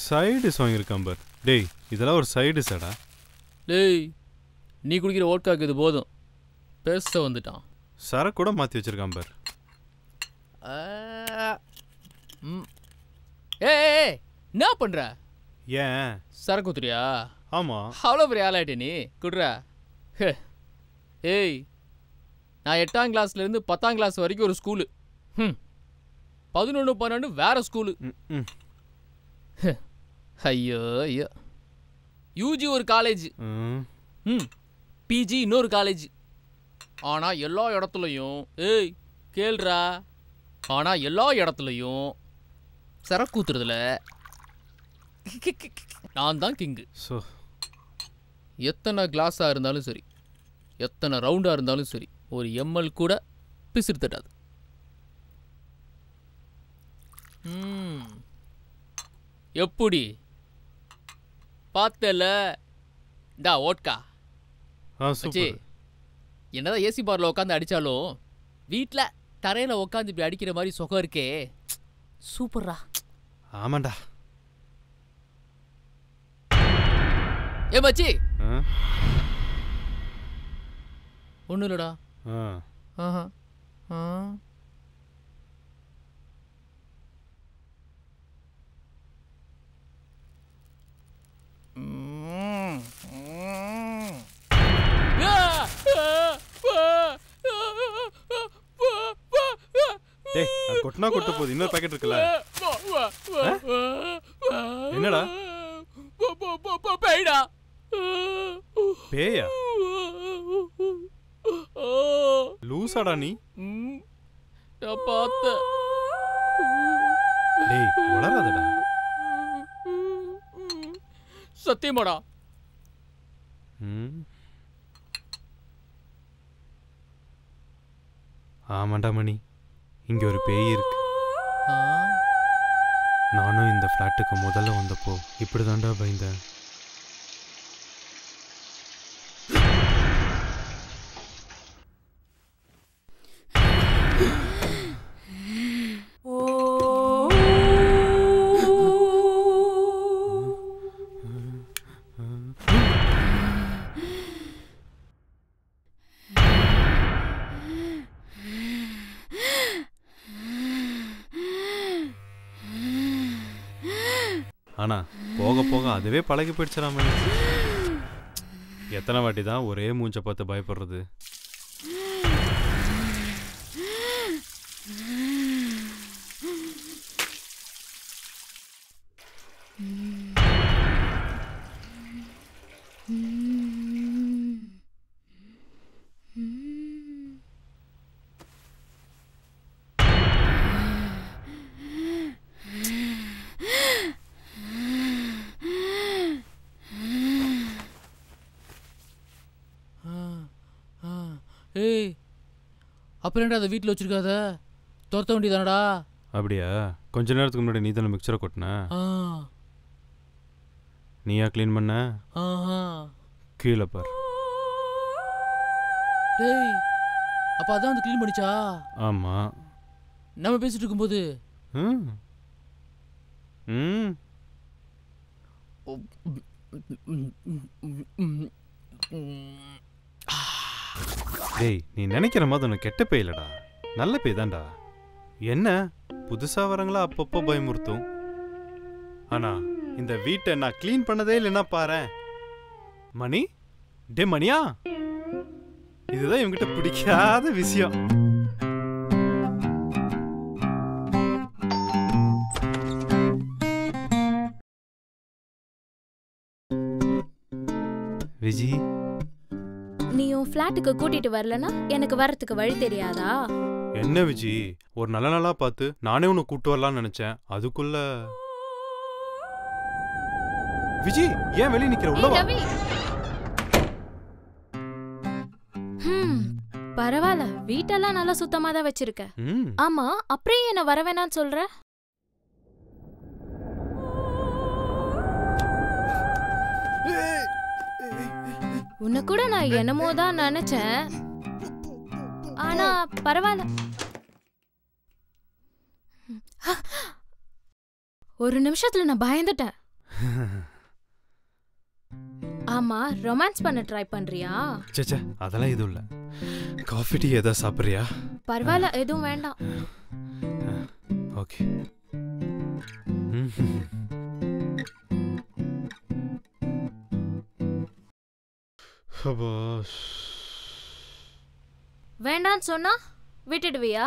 Side dish வாங்கியிருக்கான் பார் டேய் இதெல்லாம் ஒரு சைடிஸாடா டேய் நீ குடிக்கிற ஓட்காக்கு இது போதும் பேச வந்துட்டான் சரக்கு கூட மாற்றி வச்சிருக்கான் பார் ஆ, ம். ஏய் ஏய், ஏய், என்ன பண்ற ஏன் சரக்கு ஊத்துறியா ஆமாம் அவ்வளோ பெரிய ஆளாயிட்டே நீ குட்ரா ஹே. ஏய் நான் எட்டாம் கிளாஸ்லேருந்து பத்தாம் கிளாஸ் வரைக்கும் ஒரு ஸ்கூலு ம் பதினொன்று பன்னெண்டு வேற ஸ்கூலு ம், ம் ஐயோ ஐயோ யூஜி ஒரு காலேஜ் ம் ம் பிஜி இன்னொரு காலேஜ் ஆனால் எல்லா இடத்துலையும் ஏய் கேள்றா ஆனால் எல்லா இடத்துலையும் சரக்கு ஊத்துறதுல நான் தான் கிங்கு ஸோ எத்தனை கிளாஸாக இருந்தாலும் சரி எத்தனை ரவுண்டாக இருந்தாலும் சரி ஒரு எம்எல் கூட பிசிறு தட்டாது ம். எப்படி பார்த்தல டா ஓட்கா ஆ மச்சி சூப்பர் என்னதான் ஏசி பார்ல உட்காந்து அடிச்சாலும் வீட்டில் தரையில் உட்காந்து இப்படி அடிக்கிற மாதிரி சுகம் இருக்கே சூப்பர்ரா ஆமாண்டா ஏ மச்சி ஆ ஒன்றும் இல்லைடா ஆ ஆஹா ஆ ம். ம். ஆ! ஆ! ஆ! டேய் அது கொட்டினா கொட்ட போகுது இன்னொரு பாக்கெட் இருக்குல்ல என்னடா? பேய்டா பேயா லூசாடா நீ ம். நான் பார்த்தேன் டேய் வளராதடா சத்தியமாடா ம் ஆமாண்டா மணி இங்கே ஒரு பேய் இருக்கு ஆ நானும் இந்த ஃப்ளாட்டுக்கு முதல்ல வந்தப்போ இப்படி தாண்டா பயந்தேன் ஆனா போக போக அதுவே பழகி போயிடுச்சுடா மணி எத்தனை வாட்டி தான் ஒரே மூஞ்ச பார்த்து பயப்படுறது ஆ. ஏய் அப்புறம் ஏன்டா அதை வீட்டில் வச்சிருக்காத துரத்த வேண்டியதானடா அப்படியா கொஞ்ச நேரத்துக்கு முன்னாடி நீ தானே மிக்சரை கொட்டின ஆ நீயா க்ளீன் பண்ண ஆஹா கீழே பார் டேய் அப்போ அதான் வந்து க்ளீன் பண்ணிச்சா ஆமா நம்ம பேசிட்டு இருக்கும்போது ம் ம் டேய் நீ நினைக்கிற மாதிரி உனக்கு கெட்ட பேய் இல்லடா நல்ல பேய் தான்டா என்ன புதுசா வரங்களா அப்பப்போ பயமுறுத்தும் ஆனா இந்த வீட்டை நான் க்ளீன் பண்ணதே இல்லைன்னா பாரேன் மணி டே மணியா இதுதான் இவங்கிட்ட பிடிக்காத விஷயம் விஜி நீ உன் ஃப்ளாட்டுக்கு கூட்டிட்டு வரலனா எனக்கு வரத்துக்கு வழி தெரியாதா என்ன விஜி ஒரு நல்ல நாளா பார்த்து நானே உன்னை கூட்டு வரலாம்னு நினைச்சேன் அதுக்குள்ள விஜி ஏன் வெளியே நிக்கிற உள்ள ஏய், வா ரவி ஹம், பரவாயில்ல வீட்டெல்லாம் நல்லா சுத்தமா தான் வச்சிருக்க ம் ஆமா அப்புறம் ஏன் என்ன வர வேணாம்னு சொல்ற உன்னை கூட நான் என்னமோ தான் நினைச்சேன் ஆனா பரவாயில்ல ஒரு நிமிஷத்துல நான் பயந்துட்டேன் ஆமா ரொமான்ஸ் பண்ண ட்ரை பண்றியா சேச்சே அதெல்லாம் எதுவும் இல்லை காஃபி டீ ஏதாவது சாப்பிட்றியா பரவாயில்ல எதுவும் வேண்டாம் ஓகே அப்பா வேண்டான்னு சொன்னா விட்டுடுவியா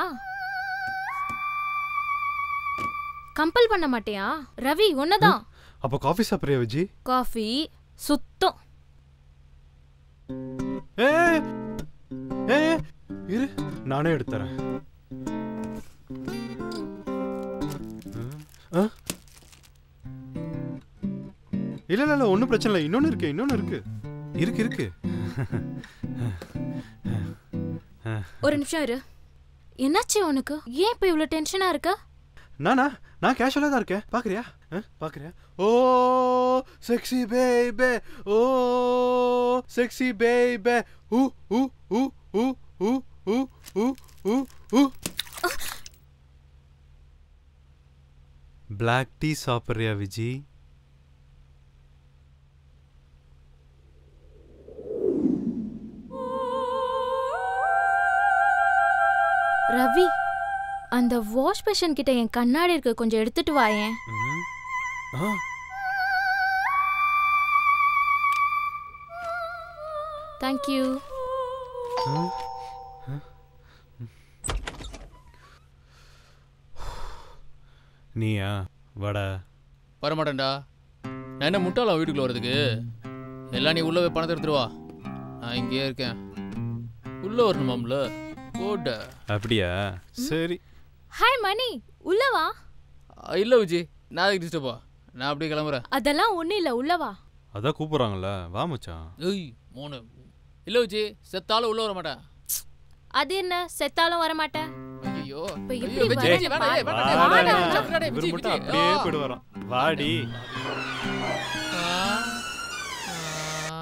கம்பல் பண்ண மாட்டியா ரவி உன்னதான் அப்போ காஃபி சாப்பிட்றியா விஜி காஃபி சுத்தம் ஏ ஏ இரு நானே எடுத்துறேன் இல்ல இல்ல இல்ல ஒன்றும் பிரச்சனை இல்லை இன்னொன்று இருக்கு இன்னொன்று இருக்கு இருக்கு இருக்கு ஒரு நிமிஷம் இரு என்னாச்சு உனக்கு ஏன் இப்ப இவ்வளவு டென்ஷனா இருக்க நானா நான் கேஷுவலாக தான் இருக்கேன் பார்க்குறியா பார்க்குறியா oh sexy baby oh sexy baby ஊ ஊ ஊ ஊ ஊ ஊ ஊ ஊ ஊ பிளாக் டீ சாப்பிட்றியா விஜி ரவி அந்த வாஷ் பேஷன் கிட்ட என் கண்ணாடி இருக்கு கொஞ்சம் எடுத்துட்டு வாயேன் ம்ஹும். ஆ தேங்க்யூ நீயா வடை வரமாட்டேன்டா நான் என்ன முட்டாளா வீட்டுக்குள்ள வரதுக்கு எல்லாம் நீ உள்ள போய் பணத்தை எடுத்துட்டு வா நான் இங்கேயே இருக்கேன் உள்ள வரணுமாம்ல போட அப்படியா சரி ஹாய் மணி உள்ள வா இல்லை விஜி நான் அதுக்கு டிஸ்டர்பா நான் அப்படியே கிளம்புறேன் அதெல்லாம் ஒண்ணு இல்ல உள்ள வா அதான் கூப்பிட்றாங்கல்ல வா மச்சான் ஏய் மோனு இல்லை விஜி செத்தாலும் உள்ள வர மாட்டேன் அது என்ன செத்தாலும் வர மாட்டேன் ஐயோ இப்ப ஐயோ, எப்படி விஜி, வர? விஜி, வேணாம், ஏய், வேணாம், வாடா, வேணாம், வாடா. வேணாம், வேணாம், இவர் விஜி, மட்டும் விஜி. அப்படியே ஆ. போயிட்டு வரோம் வாடி ஆ. ஆ.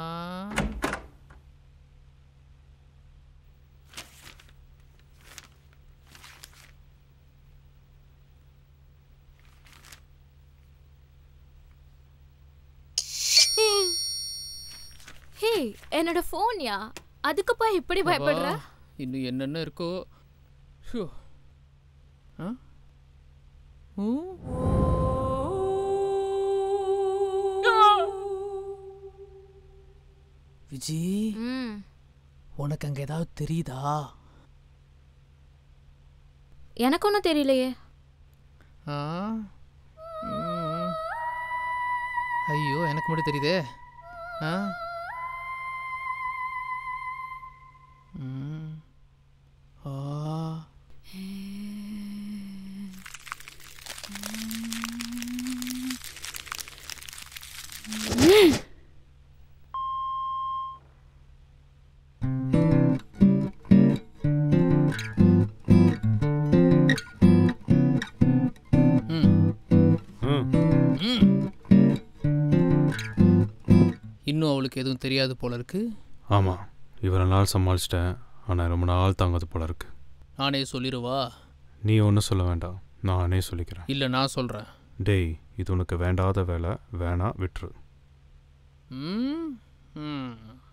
ஹே என்னோட போன்யா அதுக்கு போய் இப்படி பயப்படுற அப்பா, இன்னும் என்னென்ன இருக்கோ ஷோ. ஆ? ஊ? விஜி ம் உனக்கு அங்க ஏதாவது தெரியுதா எனக்கு ஒன்றும் தெரியலையே ஆ? ம். ஐயோ எனக்கு மட்டும் தெரியுதே ஆ ம். ஆ ம் ம் ம். இன்னும் அவளுக்கு எதுவும் தெரியாது போல இருக்கு ஆமாம் இவ்வளோ நாள் சமாளிச்சிட்டேன் ஆனால் ரொம்ப நாள் தாங்காது போல இருக்கு நானே சொல்லிடுவா நீ ஒன்றும் சொல்ல வேண்டாம் நானே சொல்லிக்கிறேன் இல்லை நான் சொல்கிறேன் டேய் இது உனக்கு வேண்டாத வேலை வேணா விட்டுரு ம் ம்.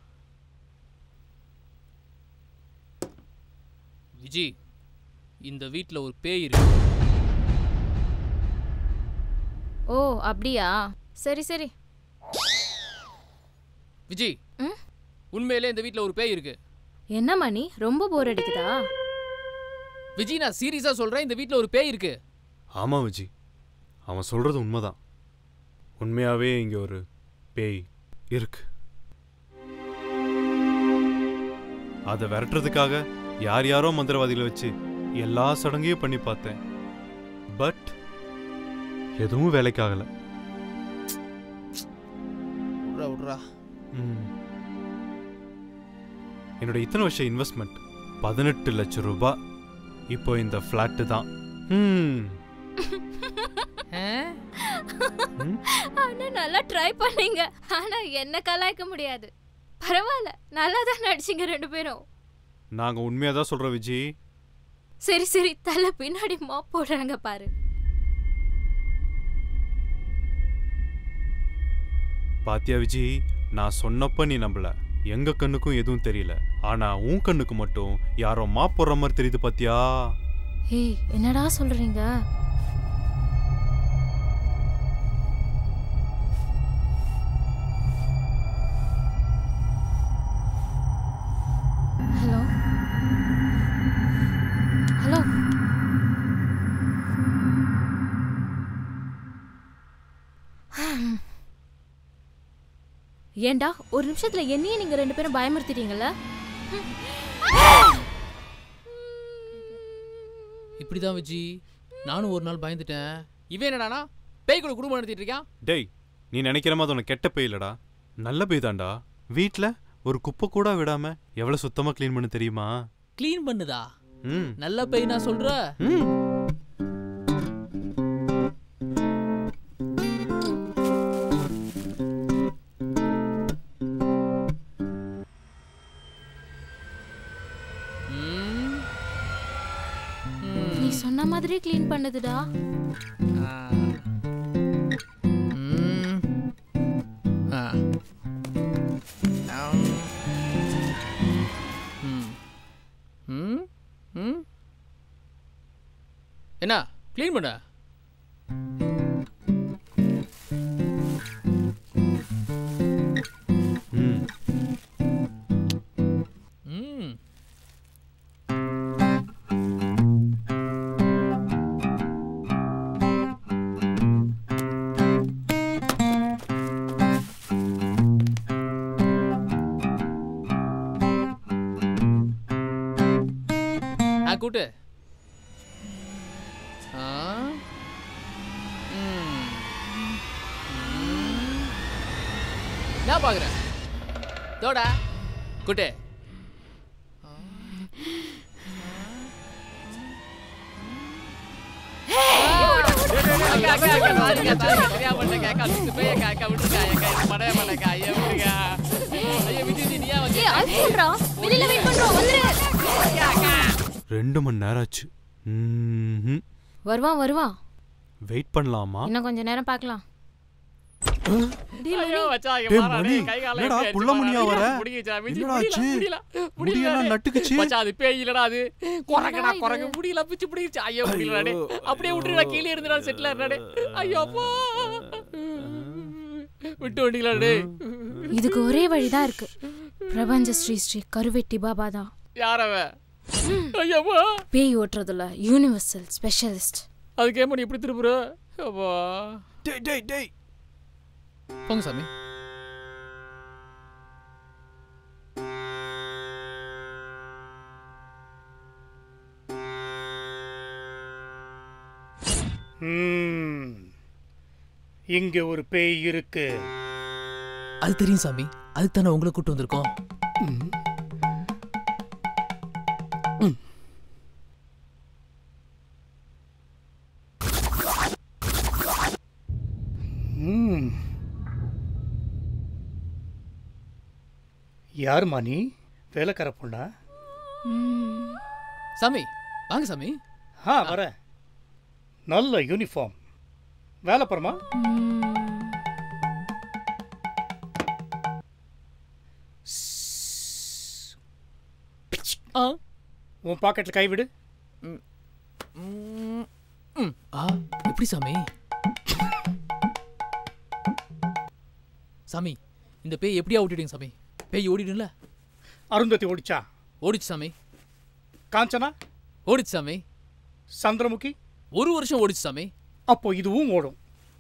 விஜி இந்த வீட்டில் ஒரு பேய் இருக்கு ஓ அப்படியா சரி சரி விஜி ம்? உண்மையிலே இந்த வீட்டில் ஒரு பேய் இருக்கு என்ன மணி ரொம்ப போர் அடிக்குதா விஜி நான் சீரியஸாக சொல்கிறேன் இந்த வீட்டில் ஒரு பேய் இருக்கு ஆமாம் விஜி அவன் சொல்கிறது உண்மைதான் உண்மையாகவே இங்கே ஒரு பேய் இருக்கு அதை விரட்டுறதுக்காக யார் யாரோ மந்திரவாதிகளை வச்சு எல்லா சடங்கையும் பண்ணி பார்த்தேன் பட் எதுவும் வேலைக்காகல விட்றா விட்றா ம். என்னோட இத்தனை வருஷம் இன்வெஸ்ட்மெண்ட் பதினெட்டு லட்சம் ரூபாய் இப்போ இந்த ஃப்ளாட்டு தான் ம். ம்? ஆனா நல்லா ட்ரை பண்ணீங்க ஆனா என்ன கலாய்க்க முடியாது பரவாயில்ல நல்லா தான் நடிச்சீங்க ரெண்டு பேரும் நாங்க உண்மையா தான் சொல்றோம் விஜி சரி சரி தலை பின்னாடி மாப் போடுறாங்க பாரு பாத்தியா விஜி நான் சொன்னப்ப நீ நம்பல எங்க கண்ணுக்கும் எதுவும் தெரியல ஆனா உன் கண்ணுக்கு மட்டும் யாரோ மாப் போடுற மாதிரி தெரியுது பாத்தியா ஏய் என்னடா சொல்றீங்க ஹலோ ஹலோ ஏண்டா ஒரு நிமிஷத்துல என்னையே நீங்க ரெண்டு பேரும் பயமுறுத்திட்டீங்கல்ல இப்படிதான் விஜி நானும் ஒரு நாள் பயந்துட்டேன் இவன் என்னடானா பேய் கூட குடும்பம் நடத்திட்டு இருக்கான் டேய் நீ நினைக்கிற மாதிரி உனக்கு கெட்ட பேய் இல்லடா நல்ல பேய் தான்டா வீட்ல ஒரு குப்பை கூட விடாம எவ்வளவு சுத்தமா க்ளீன் பண்ண தெரியுமா க்ளீன் பண்ணுதா ம் நல்ல பேய் நான் சொல்ற ம் ம். ம். நீ சொன்ன மாதிரி க்ளீன் பண்ணுதுடா ஆ. ம். ஆ. ஆம். ம். ம். ம். என்ன க்ளீன் பண்ண ம் ம் ஆ கூட்டு ஆ ம் ம். என்ன பார்க்குற தோடா கூட்டு ஏய் ஐபோன்டா வெளியில வெயிட் பண்றோம் வந்துரு ரெண்டு மணி நேரம் ஆச்சு ம்ஹும். வருவான் வருவான் வெயிட் பண்ணலாமா இன்னும் கொஞ்ச நேரம் பார்க்கலாம் டேய் மணி டேய் மணி, என்னடா புள்ள மணியா வர? என்னடா ஆச்சு? முடியெல்லாம் நட்டுக்குச்சு. அது பேய் இல்லடா அது குரங்கடா இது? குரங்கு முடியல பிச்சு பிடிச்சு ஐயோ முடியலடா டேய். அப்படியே விட்டுடா கீழே இருந்துடா செட்டில் இருந்தாடே ஐயோ அப்பா விட்டு வண்டிங்களா டேய் இதுக்கு ஒரே வழிதான் இருக்கு பிரபஞ்ச ஸ்ரீ ஸ்ரீ கருவெட்டி பாபா தான் யாரவன் ஐயோப்பா பேய் ஓட்டுறதுல யூனிவர்சல் ஸ்பெஷலிஸ்ட் அதுக்கே மணி எப்படி திருப்புற அப்பா டேய் டேய் டேய் போங்க சாமி ம். இங்க ஒரு பேய் இருக்கு அது தெரியும் சாமி அதுக்கு தானே உங்களை கூட்டு வந்திருக்கோம் ம். ம். ம். யாரும்மா நீ வேலைக்கார பொண்ணா சாமி வாங்க சாமி ஆ வரேன் நல்ல யூனிஃபார்ம் வேலை போறமா ஆ உன் பாக்கெட்ல கை விடு ம். ம். ஆ எப்படி சாமி சாமி இந்த பேய் எப்படியா ஓட்டிடுங்க சாமி பேய் ஓடிடும்ல அருந்ததி ஓடிச்சா ஓடிச்சு சாமி காஞ்சனா ஓடிச்சு சாமி சந்திரமுகி ஒரு வருஷம் ஓடிச்சு சாமி அப்போ இதுவும் ஓடும்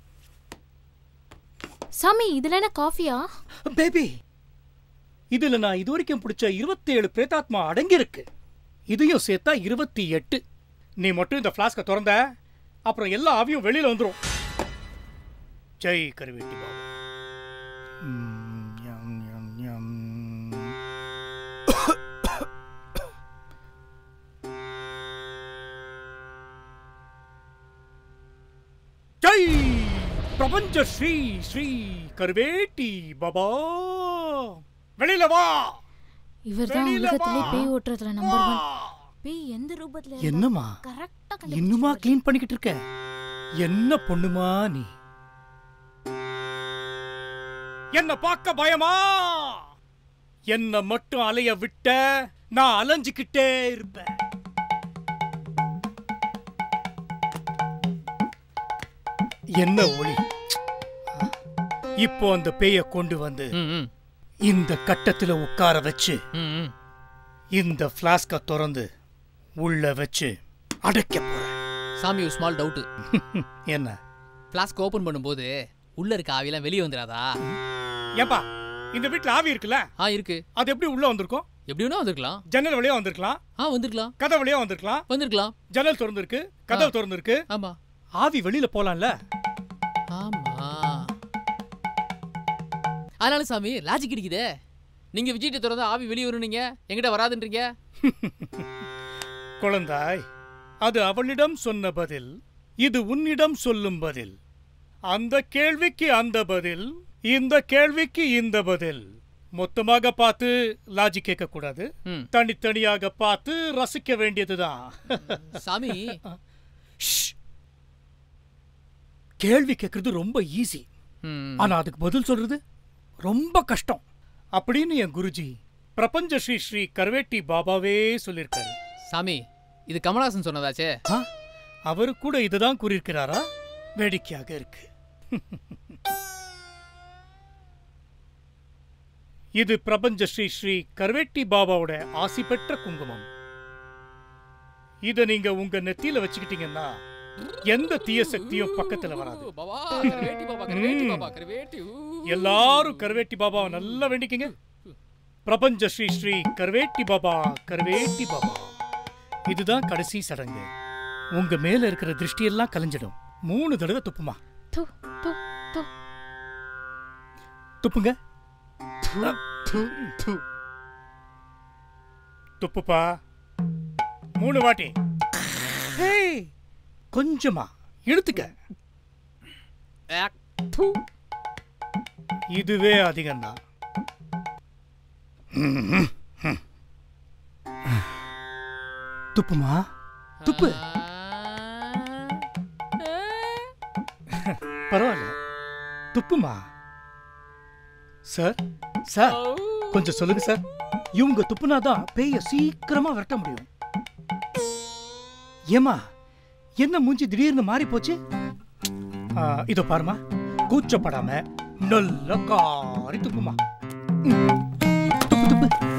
சாமி இதுல என்ன காஃபியா பேபி இதுல நான் இது வரைக்கும் பிடிச்ச இருபத்தி ஏழு பிரேதாத்மா அடங்கியிருக்கு இதையும் சேர்த்தா இருபத்தி எட்டு நீ மட்டும் இந்த பிளாஸ்க திறந்த அப்புறம் எல்லா ஆவியும் வெளியில வந்துரும் ஜெய் கருவேட்டி பாபா ம், யம், யம், யம். ஜெய் பிரபஞ்ச ஸ்ரீ ஸ்ரீ கருவேட்டி பாபா வெளியில வா இவர்தான் வெளியில உலகத்திலே வா. பேய் ஓட்டுறதுல நம்பர் ஒன் வா. பேய் எந்த ரூபத்துல என்னம்மா கரெக்டா இன்னுமா க்ளீன் பண்ணிக்கிட்டு இருக்க என்ன பொண்ணுமா நீ என்ன பார்க்க பயமா என்ன மட்டும் அலைய விட்ட நான் அலைஞ்சுக்கிட்டே இருப்பேன் என்ன ஒளி இப்போ அந்த பேய கொண்டு வந்து ம் ம் இந்த கட்டத்துல உட்கார வச்சு ம் ம் இந்த பிளாஸ்க திறந்து உள்ள வச்சு அடைக்க போறேன் சாமி ஒரு ஸ்மால் டவுட்டு என்ன ஃப்ளாஸ்க் ஓப்பன் பண்ணும்போது உள்ள இருக்க ஆவியெல்லாம் வெளியே வந்துடாதா ஏப்பா இந்த வீட்ல ஆவி இருக்குல்ல ஆ இருக்கு அது எப்படி உள்ள வந்திருக்கும் எப்படி வேணா வந்திருக்கலாம் ஜன்னல் வழியா வந்திருக்கலாம் ஆ வந்திருக்கலாம் கதை வழியா வந்திருக்கலாம் வந்திருக்கலாம் ஜன்னல் திறந்திருக்கு கதவு திறந்திருக்கு ஆமா ஆவி வெளியில போலாம்ல ஆமா அதனால சாமி லாஜிக் கிடைக்குதே நீங்க விஜய்ட்ட திறந்தா ஆவி வெளியே வரும் நீங்க என்கிட்ட வராதுன்றீங்க குழந்தாய் அது அவளிடம் சொன்ன பதில் இது உன்னிடம் சொல்லும் பதில் அந்த கேள்விக்கு அந்த பதில் இந்த கேள்விக்கு இந்த பதில் மொத்தமாக பார்த்து லாஜி கேட்க கூடாது ம் தனித்தனியாக பார்த்து ரசிக்க வேண்டியதுதான் சாமி ஷ். கேள்வி கேட்கறது ரொம்ப ஈஸி ம் ஆனா அதுக்கு பதில் சொல்றது ரொம்ப கஷ்டம் அப்படின்னு என் குருஜி பிரபஞ்ச ஸ்ரீ ஸ்ரீ கருவேட்டி பாபாவே சொல்லியிருக்காரு சாமி இது கமலஹாசன் சொன்னதாச்சே ஆ, அவரு கூட இதுதான் கூறியிருக்கிறாரா வேடிக்கையாக இருக்கு இது பிரபஞ்ச ஸ்ரீ ஸ்ரீ கருவேட்டி பாபாவோட ஆசி பெற்ற குங்குமம் இத நீங்க உங்க நெத்தியில வச்சுக்கிட்டீங்கன்னா எந்த தீய சக்தியும் பக்கத்துல வராது பாபா கருவேட்டி பாபா கருவேட்டி ம். பாபா கருவேட்டி ஊ. எல்லாரும் கருவேட்டி பாபாவை நல்லா வேண்டிக்கங்க பிரபஞ்ச ஸ்ரீ ஸ்ரீ கருவேட்டி பாபா கருவேட்டி பாபா இதுதான் கடைசி சடங்கு உங்க மேல இருக்கிற திருஷ்டியெல்லாம் கலைஞ்சிடும் மூணு தடவை துப்புமா து து து துப்புங்க துப்புப்பா மூணு வாட்டி ஹேய், கொஞ்சமா இழுத்துக்க ஆக். து. இதுவே அதிகம்தான் துப்புமா துப்பு பரவாயில்ல துப்புமா சார் சார் கொஞ்சம் சொல்லுங்க சார் இவங்க துப்புனாதான் பேய சீக்கிரமா விரட்ட முடியும் ஏமா என்ன மூஞ்சி திடீர்னு மாறி போச்சு ஆ, இதோ பாருமா கூச்சப்படாம நல்ல காரி துப்புமா ம். துப்பு துப்பு